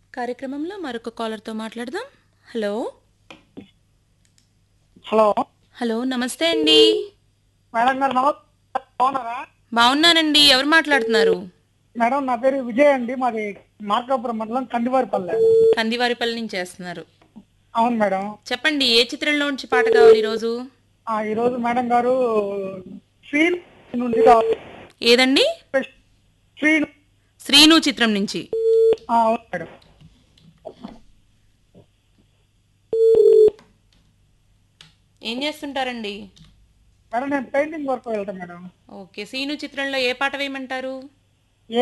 కార్యక్రమంలో మరొక కాలర్తో మాట్లాడదాం హలో హలో హలో నమస్తే అండి మేడం గారు నమస్తే బాగున్నారా బాగున్నానండి ఎవరు మాట్లాడుతున్నారు మేడం నా పేరు విజయ్ అండి మాది మార్కాపురం మండలం కందివారిపల్లె కందివారిపల్లి నుంచి చేస్తున్నారు అవును మేడం చెప్పండి ఏ చిత్రంలో నుంచి పాట కావాలి ఈరోజు ఆ, ఈరోజు మేడం గారు శ్రీను నుండి కావాలి. ఏదండి శ్రీను శ్రీను చిత్రం నుంచి ఆ, అవును మేడం ఏం చేస్తుంటారండి మేడం నేను పెయింటింగ్ వర్క్ వెళ్తాను మేడం ఓకే శ్రీను చిత్రంలో ఏ పాట వేయమంటారు